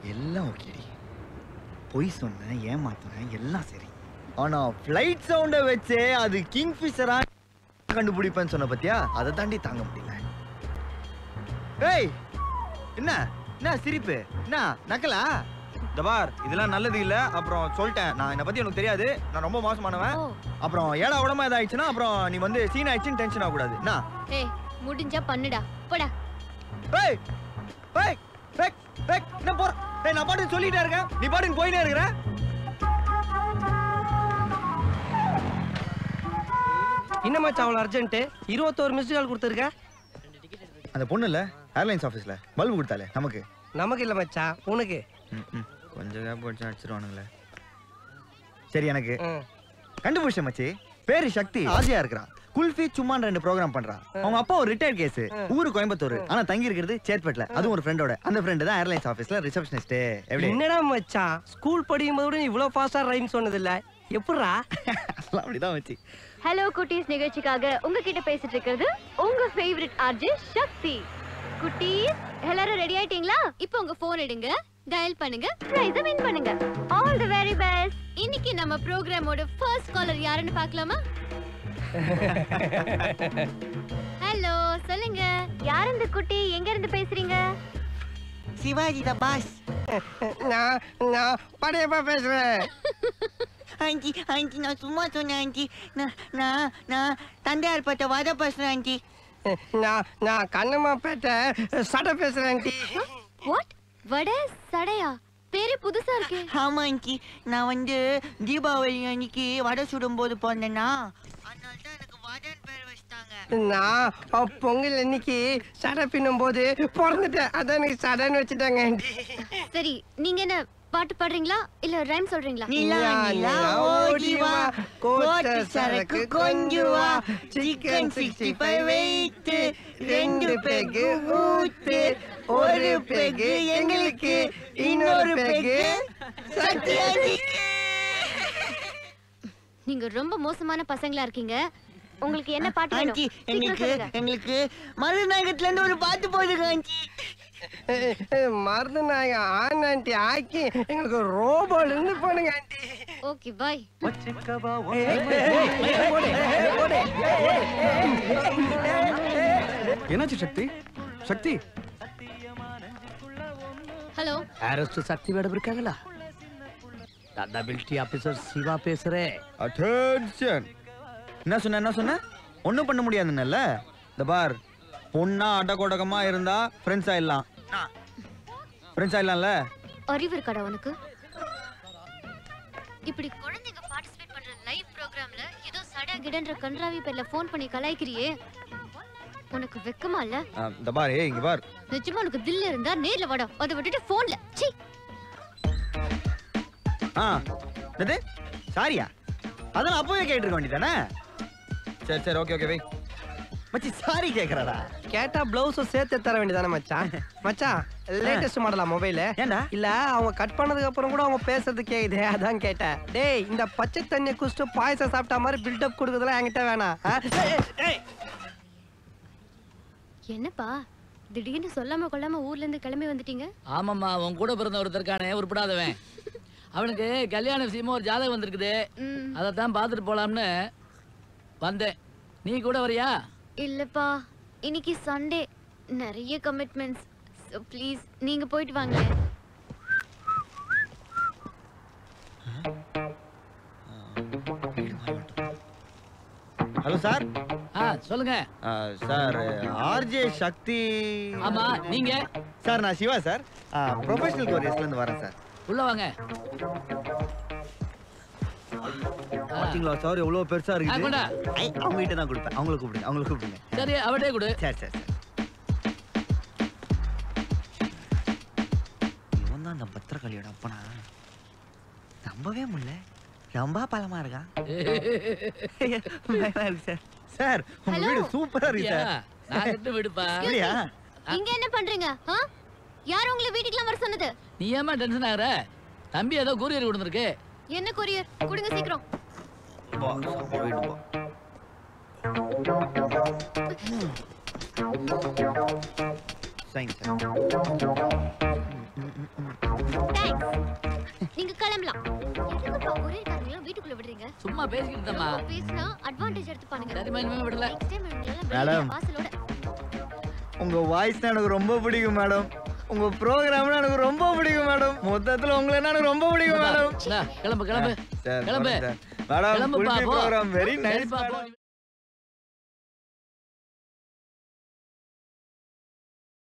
எல்லாம் ஓகேடி பொய் சொன்னேன் ஏமாத்தினேன் எல்லாம் சரி ஆனா ஃப்ளைட் சவுண்ட வச்சே அது கிங் ஃபிஷரா கண்டுபிடிப்பேன்னு சொன்ன பத்தியா அதை தாண்டி தாங்க முடியல ஏய் என்ன என்ன சிரிப்பு என்ன நக்கலா இந்த பார் இதெல்லாம் நல்லது இல்ல அப்புறம் சொல்லிட்டேன் நான் என்னை பத்தி எனக்கு தெரியாது நான் ரொம்ப மோசமானவன் ஓ அப்புறம் ஏடா உடம்பு ஏதாயிடுச்சுன்னா அப்புறம் நீ வந்து சீன் ஆயிடுச்சுன்னு டென்ஷன் ஆகக்கூடாது என்ன ஏய் முடிஞ்சா பண்ணுடா போடா ஏய் ஏய் ஏய் ஏய் என்ன போற ஏய் நான் பாட்டுக்கு சொல்லிட்டே இருக்கேன் நீ பாட்டுக்கு போயிட்டே இருக்கிற என்ன மச்சான் அவ்வளோ அர்ஜென்ட்டு இருபத்தோரு மிஸ்டு கால் கொடுத்துருக்க அந்த பொண்ணு இல்ல ஏர்லைன்ஸ் ஆபீஸ்ல பல்பு கொடுத்தாலே நமக்கு நமக்கு இல்லை மச்சான் உனக்கு ம், ம். கொஞ்சம் கேப் வச்சு அடிச்சிருவானுங்களே சரி எனக்கு ம். கண்டுபிடிச்ச மச்சி பேரு சக்தி ஆசையா இருக்கிறான் குல்ஃபி சும்மான் ரெண்டு ப்ரோக்ராம் பண்றான் அவங்க அப்பா ஒரு ரிட்டையர் கேஸ் ஊரு கோயம்புத்தூர் ஆனா தங்கி இருக்கிறது சேத்பேட்ல அதுவும் ஒரு ஃப்ரெண்டோட அந்த ஃப்ரெண்டு தான் ஏர்லைன்ஸ் ஆபீஸ்ல ரிசப்ஷனிஸ்ட் எப்படி என்னடா மச்சான் ஸ்கூல் படிக்கும் போது கூட நீ இவ்வளோ ஃபாஸ்டா ரைம் சொன்னதில்ல எப்படிடா அதெல்லாம் அப்படிதான் மச்சி ஹலோ குட்டீஸ் நிகழ்ச்சிக்காக உங்ககிட்ட பேசிட்டு இருக்கிறது உங்க ஃபேவரட் ஆர்ஜே சக்தி குட்டீஸ் எல்லாரும் ரெடி ஆயிட்டீங்களா இப்போ உங்க போன் எடுங்க டயல் பண்ணுங்க பிரைஸ வின் பண்ணுங்க ஆல் தி வெரி பெஸ்ட் இன்னைக்கு நம்ம ப்ரோக்ராமோட ஃபர்ஸ்ட் காலர் யாருன்னு பார்க்கலாமா ஹலோ சொல்லுங்க யார் இந்த குட்டி எங்க இருந்து பேசுறீங்க சிவாஜி த பாஸ் நான் நான் படையப்பா பேசுறேன் ஆண்டி ஆண்டி நான் சும்மா சொன்னேன் ஆண்டி நான் நான் நான் தந்தையார் பட்ட வத பேசுறேன் ஆண்டி நான் நான் கண்ணம்மா பேட்டை சடை பேசுறேன் ஆண்டி வாட் வட சடையா பேரு புதுசா இருக்கே ஆமா ஆண்டி நான் வந்து தீபாவளி அன்னைக்கு வடை சுடும்போது பிறந்தேனா அதனால தான் எனக்கு வடன் பேர் வச்சிட்டாங்க நான் அஹ், பொங்கல் அன்னைக்கு சடை பின்னும் போது பிறந்துட்டேன் அதான் எனக்கு சடைன்னு வச்சுட்டாங்க ஆண்டி சரி நீங்க என்ன பாட்டு பாடுறீங்களா இல்ல ரைம் சொல்றீங்களா நிலா நிலா ஓடி வா கோட்டை சரக்கு கொஞ்சு வா சிக்கன் சிக்ஸ்டி ஃபைவ் வெயிட்டு ரெண்டு பெக்கு ஊத்து ஒரு பெக்கு எங்களுக்கு இன்னொரு பெக்கு சத்யாஜிக்கு நீங்க ரொம்ப மோசமான பசங்களா இருக்கீங்க உங்களுக்கு என்ன பாட்டு வேணும் ஆண்டி சீக்கிரம் எங்களுக்கு சொல்லுங்க. எங்களுக்கு மருநாயகத்துல இருந்து ஒரு பாட்டு போதுங்க ஆண்டி மருந்து நாயக ஆண் ஆண்டி ஆக்கி எங்களுக்கு ரோபோல இருந்து போனுங்க ஆண்டி ஓகே பாய் என்னாச்சு Shakti Shakti hello arrest Shakti madam இருக்காங்களா நான் தான் மிலிட்ரி ஆபீசர் சிவா பேசுறேன் அட்டென்ஷன் என்ன சொன்ன என்ன சொன்ன ஒண்ணும் பண்ண முடியாதுன்னல்ல இந்த பார் பொண்ணா அடக்கொடக்கமா இருந்தா ஃப்ரெண்ட்ஸ் ஆயிடலாம் ஃப்ரெண்ட்ஸ் ஆயிடலாம்ல அறிவு இருக்காடா உனக்கு இப்படி குழந்தைங்க பார்ட்டிசிபேட் பண்ற லைவ் ப்ரோக்ராம்ல ஏதோ சடா கிடன்ற கன்றாவி பேர்ல ஃபோன் பண்ணி கலாய்க்கிறியே உனக்கு வெக்கமா இல்ல ஆ, இந்த பார் ஏய் இங்க பார் நிஜமா உனக்கு தில்ல இருந்தா நேர்ல வாடா அதை விட்டுட்டு போன்ல சீ ஆ என்னது சாரியா அதெல்லாம் அப்பவே கேட்டிருக்க வேண்டியதானே சரி சரி ஓகே ஓகே வை மச்சி சாரி கேக்குறாடா கேட்டா பிளவுஸும் சேர்த்து தர வேண்டியதானே மச்சான் மச்சான் லேட்டஸ்ட் மாடலா மொபைல் ஏன்டா இல்ல அவங்க கட் பண்ணதுக்கு அப்புறம் கூட அவங்க பேசுறது கேக்குது அதான் கேட்டேன் டேய் இந்த பச்சை தண்ணி குடிச்சிட்டு பாயசம் சாப்பிட்ட மாதிரி பில்டப் கொடுக்குறதுலாம் என்கிட்ட வேணாம் ஆ? ஏய், ஏய். என்னப்பா திடீர்னு சொல்லாம கொள்ளாம ஊர்ல இருந்து கிளம்பி வந்துட்டீங்க ஆமாம்மா உன் கூட பிறந்த ஒருத்தர் இருக்கானே உருப்படாதவன் அவனுக்கு கல்யாண விஷயமா ஒரு ஜாதகம் வந்திருக்குது ம், அதை தான் பார்த்துட்டு போலாம்னு வந்தேன் நீ கூட வரியா இல்லப்பா இன்னைக்கு சண்டே நிறைய கமிட்மெண்ட்ஸ் ஸோ ப்ளீஸ் நீங்க போயிட்டு வாங்க ஹலோ சார் ஆ சொல்லுங்க ஆ, சார் ஆர்ஜே சக்தி ஆமா நீங்க சார் நான் சிவா சார் ப்ரொஃபஷனல் கோரியஸ்ல இருந்து வரேன் சார் உள்ள வாங்க பாத்தீங்களா சார் எவ்வளவு பெருசா ஆ, இருக்குது கொண்டா. ஐ, அவங்க கிட்ட தான் கொடுப்பேன் அவங்கள கூப்பிடுங்க அவங்கள கூப்பிடுங்க சரி அவட்டே கொடு சரி சரி சரி இவன் தான் அந்த பத்திரகாளியோட அப்பனா நம்பவே முடியல ரொம்ப பழமா இருக்கான் பயமா இருக்கு சார் சார் உங்க Hello. வீடு சூப்பரா இருக்கு யா, சார் நான் கிட்ட விடுப்பா இல்லையா இங்க என்ன பண்றீங்க ஆ? யார் உங்களை வீட்டுக்குலாம் வர சொன்னது நீ ஏமா டென்ஷன் ஆகுற தம்பி ஏதோ கூரியர் கொடுத்துருக்கு என்ன கொரியர் கொடுங்க சீக்கிரம் வா, நம்ம வீடு வா. சைன் சார் தேங்க்ஸ் நீங்க கிளம்பலாம் எதுக்குப்பா ஒரே காரணம் வீட்டுக்குள்ள விடுறீங்க சும்மா பேசிக்கிட்டு இருந்தம்மா ரொம்ப பேசினா அட்வான்டேஜ் எடுத்துப்பானுங்க சரிம்மா இனிமே விடல நெக்ஸ்ட் டைம் இவங்களெல்லாம் மேடம். வெளியே வாசலோட உங்க வாய்ஸ் எனக்கு ரொம்ப பிடிக்கும் மேடம் உங்க ப்ரோக்ராம்னா எனக்கு ரொம்ப பிடிக்கும் மேடம் மொத்தத்துல உங்களை எனக்கு ரொம்ப பிடிக்கும் மேடம் இந்தா, கிளம்பு கிளம்பு சார் கிளம்பு மேடம் கிளம்புப்பா, குல்பி போ. ப்ரோக்ராம் வெரி நைஸ் சரிப்பா, போ.